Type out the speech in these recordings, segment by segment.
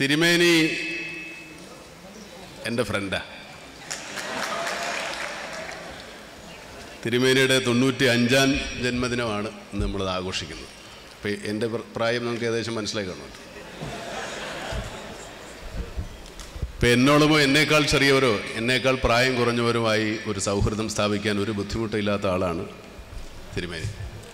തിരുമേനി എൻ്റെ ഫ്രണ്ടാ തിരുമേനിയുടെ തൊണ്ണൂറ്റി അഞ്ചാം ജന്മദിനമാണ് ഇന്ന് നമ്മളത് ആഘോഷിക്കുന്നത് അപ്പോൾ എൻ്റെ പ്ര- പ്രായം നമുക്ക് ഏകദേശം മനസ്സിലായി കാണുമല്ലോ ഇപ്പം എന്നോളമോ എന്നേക്കാൾ ചെറിയവരോ എന്നേക്കാൾ പ്രായം കുറഞ്ഞവരുമായി ഒരു സൗഹൃദം സ്ഥാപിക്കാൻ ഒരു ബുദ്ധിമുട്ടില്ലാത്ത ആളാണ് തിരുമേനി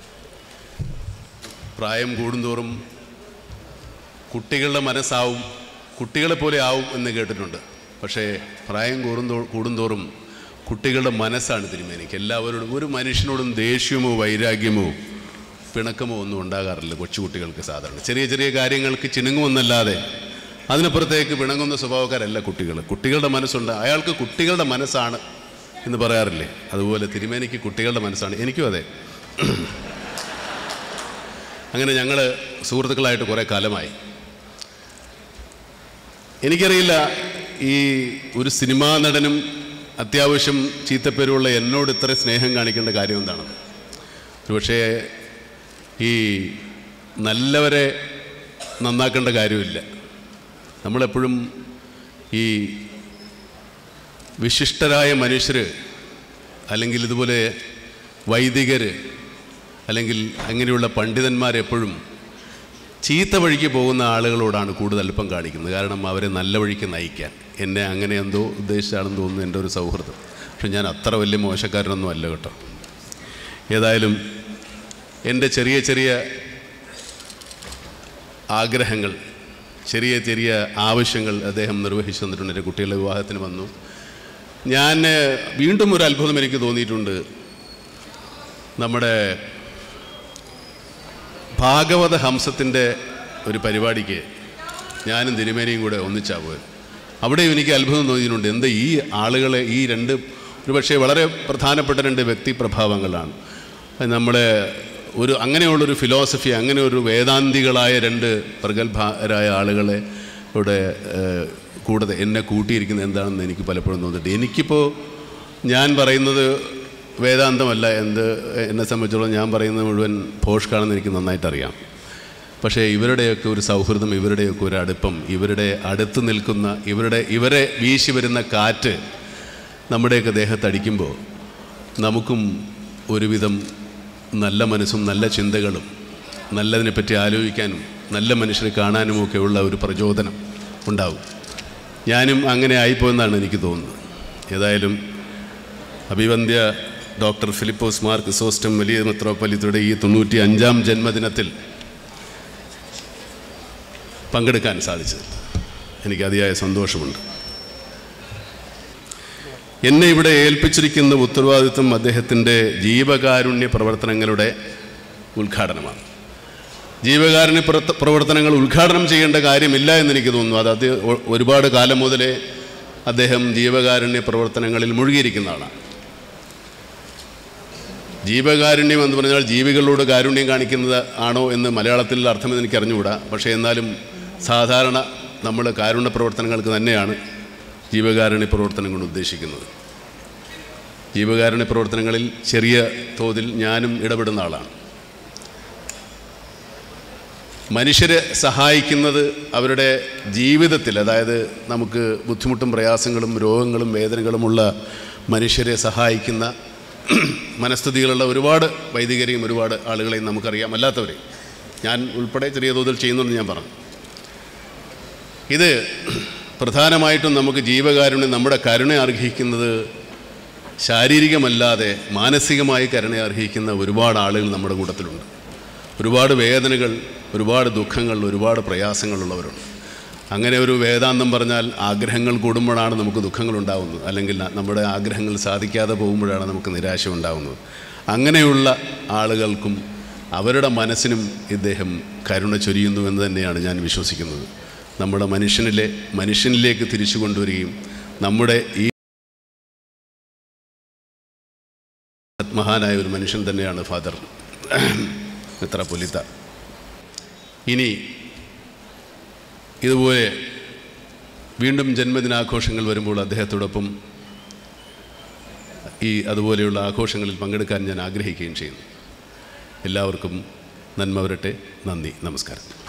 പ്രായം കൂടുന്തോറും കുട്ടികളുടെ മനസ്സാവും കുട്ടികളെ പോലെ ആവും എന്ന് കേട്ടിട്ടുണ്ട് പക്ഷേ പ്രായം കൂടുന്തോ കൂടുന്തോറും കുട്ടികളുടെ മനസ്സാണ് തിരുമേനിക്ക് എല്ലാവരോടും ഒരു മനുഷ്യനോടും ദേഷ്യമോ വൈരാഗ്യമോ പിണക്കമോ ഒന്നും ഉണ്ടാകാറില്ല കൊച്ചുകുട്ടികൾക്ക് സാധാരണ ചെറിയ ചെറിയ കാര്യങ്ങൾക്ക് ചിണുങ്ങുമെന്നല്ലാതെ അതിനപ്പുറത്തേക്ക് പിണങ്ങുന്ന സ്വഭാവക്കാരല്ല കുട്ടികൾ കുട്ടികളുടെ മനസ്സുണ്ട് അയാൾക്ക് കുട്ടികളുടെ മനസ്സാണ് എന്ന് പറയാറില്ലേ അതുപോലെ തിരുമേനിക്ക് കുട്ടികളുടെ മനസ്സാണ് എനിക്കും അതെ അങ്ങനെ ഞങ്ങൾ സുഹൃത്തുക്കളായിട്ട് കുറേ കാലമായി എനിക്കറിയില്ല ഈ ഒരു സിനിമാ നടനും അത്യാവശ്യം ചീത്തപ്പേരുള്ള എന്നോട് ഇത്ര സ്നേഹം കാണിക്കേണ്ട കാര്യം എന്താണ് പക്ഷേ ഈ നല്ലവരെ നന്നാക്കേണ്ട കാര്യമില്ല നമ്മളെപ്പോഴും ഈ വിശിഷ്ടരായ മനുഷ്യർ അല്ലെങ്കിൽ ഇതുപോലെ വൈദികർ അല്ലെങ്കിൽ അങ്ങനെയുള്ള പണ്ഡിതന്മാരെപ്പോഴും ചീത്ത വഴിക്ക് പോകുന്ന ആളുകളോടാണ് കൂടുതൽ അല്പം കാണിക്കുന്നത് കാരണം അവരെ നല്ല വഴിക്ക് നയിക്കാൻ എന്നെ അങ്ങനെ എന്തോ ഉദ്ദേശിച്ചാണെന്ന് തോന്നുന്നു എൻ്റെ ഒരു സൗഹൃദം പക്ഷെ ഞാൻ അത്ര വലിയ മോശക്കാരനൊന്നും അല്ല കേട്ടോ ഏതായാലും എൻ്റെ ചെറിയ ചെറിയ ആഗ്രഹങ്ങൾ ചെറിയ ചെറിയ ആവശ്യങ്ങൾ അദ്ദേഹം നിർവഹിച്ചു തന്നിട്ടുണ്ട് എൻ്റെ കുട്ടികളുടെ വിവാഹത്തിന് വന്നു ഞാൻ വീണ്ടും ഒരു അത്ഭുതം എനിക്ക് തോന്നിയിട്ടുണ്ട് നമ്മുടെ ഭാഗവത ഹംസത്തിൻ്റെ ഒരു പരിപാടിക്ക് ഞാനും തിരുമേനിയും കൂടെ ഒന്നിച്ചാ പോയത് അവിടെയും എനിക്ക് അത്ഭുതം തോന്നിയിട്ടുണ്ട് എന്താ ഈ ആളുകളെ ഈ രണ്ട് ഒരു പക്ഷേ വളരെ പ്രധാനപ്പെട്ട രണ്ട് വ്യക്തിപ്രഭാവങ്ങളാണ് അത് നമ്മളെ ഒരു അങ്ങനെയുള്ളൊരു ഫിലോസഫി അങ്ങനെ ഒരു വേദാന്തികളായ രണ്ട് പ്രഗത്ഭരായ ആളുകളെ ഇവിടെ ഏഹ്, കൂടെ എന്നെ കൂട്ടിയിരിക്കുന്നത് എന്താണെന്ന് എനിക്ക് പലപ്പോഴും തോന്നിയിട്ട് എനിക്കിപ്പോൾ ഞാൻ പറയുന്നത് വേദാന്തമല്ല എന്ത് എന്നെ സംബന്ധിച്ചോളം ഞാൻ പറയുന്നത് മുഴുവൻ ഭോഷ്കാണെന്ന് എനിക്ക് നന്നായിട്ട് അറിയാം പക്ഷേ ഇവരുടെയൊക്കെ ഒരു സൗഹൃദം ഇവരുടെയൊക്കെ ഒരു അടുപ്പം ഇവരുടെ അടുത്ത് നിൽക്കുന്ന ഇവരുടെ ഇവരെ വീശി വരുന്ന കാറ്റ് നമ്മുടെയൊക്കെ ദേഹത്തടിക്കുമ്പോൾ നമുക്കും ഒരുവിധം നല്ല മനസ്സും നല്ല ചിന്തകളും നല്ലതിനെപ്പറ്റി ആലോചിക്കാനും നല്ല മനുഷ്യരെ കാണാനുമൊക്കെ ഉള്ള ഒരു പ്രചോദനം ഉണ്ടാവും ഞാനും അങ്ങനെ ആയിപ്പോയെന്നാണ് എനിക്ക് തോന്നുന്നത് ഏതായാലും അഭിവന്ദ്യ ഡോക്ടർ ഫിലിപ്പോസ് മാർ ക്രിസോസ്റ്റം വലിയ മെത്രോപ്പൊലിത്തയുടെ ഈ തൊണ്ണൂറ്റി അഞ്ചാം ജന്മദിനത്തിൽ പങ്കെടുക്കാൻ സാധിച്ചത് എനിക്ക് അതിയായ സന്തോഷമുണ്ട് എന്നെ ഇവിടെ ഏൽപ്പിച്ചിരിക്കുന്ന ഉത്തരവാദിത്വം അദ്ദേഹത്തിൻ്റെ ജീവകാരുണ്യ പ്രവർത്തനങ്ങളുടെ ഉദ്ഘാടനമാണ് ജീവകാരുണ്യ പ്രവർത്ത- പ്രവർത്തനങ്ങൾ ഉദ്ഘാടനം ചെയ്യേണ്ട കാര്യമില്ല എന്നെനിക്ക് തോന്നുന്നു അത് അത് ഒ- ഒരുപാട് കാലം മുതലേ അദ്ദേഹം ജീവകാരുണ്യ പ്രവർത്തനങ്ങളിൽ മുഴുകിയിരിക്കുന്ന ആളാണ് ജീവകാരുണ്യം എന്ന് പറഞ്ഞാൽ ജീവികളോട് കാരുണ്യം കാണിക്കുന്നത് ആണോ എന്ന് മലയാളത്തിൽ അർത്ഥമെന്ന് എനിക്ക് അറിഞ്ഞുകൂടാ പക്ഷേ എന്നാലും സാധാരണ നമ്മൾ കാരുണ്യ പ്രവർത്തനങ്ങൾക്ക് തന്നെയാണ് ജീവകാരുണ്യ പ്രവർത്തനം കൊണ്ട് ഉദ്ദേശിക്കുന്നത് ജീവകാരുണ്യ പ്രവർത്തനങ്ങളിൽ ചെറിയ തോതിൽ ഞാനും ഇടപെടുന്ന ആളാണ് മനുഷ്യരെ സഹായിക്കുന്നത് അവരുടെ ജീവിതത്തിൽ അതായത് നമുക്ക് ബുദ്ധിമുട്ടും പ്രയാസങ്ങളും രോഗങ്ങളും വേദനകളുമുള്ള മനുഷ്യരെ സഹായിക്കുന്ന മനസ്ഥിതികളുള്ള ഒരുപാട് വൈദികരെയും ഒരുപാട് ആളുകളെയും നമുക്കറിയാം അല്ലാത്തവരെ ഞാൻ ഉൾപ്പെടെ ചെറിയ തോതിൽ ചെയ്യുന്നുണ്ടെന്ന് ഞാൻ പറഞ്ഞു ഇത് പ്രധാനമായിട്ടും നമുക്ക് ജീവകാരുണ്യം നമ്മുടെ കരുണ അർഹിക്കുന്നത് ശാരീരികമല്ലാതെ മാനസികമായി കരുണ അർഹിക്കുന്ന ഒരുപാട് ആളുകൾ നമ്മുടെ കൂട്ടത്തിലുണ്ട് ഒരുപാട് വേദനകൾ ഒരുപാട് ദുഃഖങ്ങൾ ഒരുപാട് പ്രയാസങ്ങളുള്ളവരുണ്ട് അങ്ങനെ ഒരു വേദാന്തം പറഞ്ഞാൽ ആഗ്രഹങ്ങൾ കൂടുമ്പോഴാണ് നമുക്ക് ദുഃഖങ്ങൾ ഉണ്ടാകുന്നത് അല്ലെങ്കിൽ ന- നമ്മുടെ ആഗ്രഹങ്ങൾ സാധിക്കാതെ പോകുമ്പോഴാണ് നമുക്ക് നിരാശ ഉണ്ടാകുന്നത് അങ്ങനെയുള്ള ആളുകൾക്കും അവരുടെ മനസ്സിനും ഇദ്ദേഹം കരുണ ചൊരിയുന്നു എന്ന് തന്നെയാണ് ഞാൻ വിശ്വസിക്കുന്നത് നമ്മുടെ മനുഷ്യനിലെ മനുഷ്യനിലേക്ക് തിരിച്ചു കൊണ്ടുവരികയും നമ്മുടെ ഈ മഹാനായ ഒരു മനുഷ്യൻ തന്നെയാണ് ഫാദർ മിത്ര പൊലിത്ത ഇനി ഇതുപോലെ വീണ്ടും ജന്മദിനാഘോഷങ്ങൾ വരുമ്പോൾ അദ്ദേഹത്തോടൊപ്പം ഈ അതുപോലെയുള്ള ആഘോഷങ്ങളിൽ പങ്കെടുക്കാൻ ഞാൻ ആഗ്രഹിക്കുകയും ചെയ്യുന്നു എല്ലാവർക്കും നന്മ വരട്ടെ നന്ദി നമസ്കാരം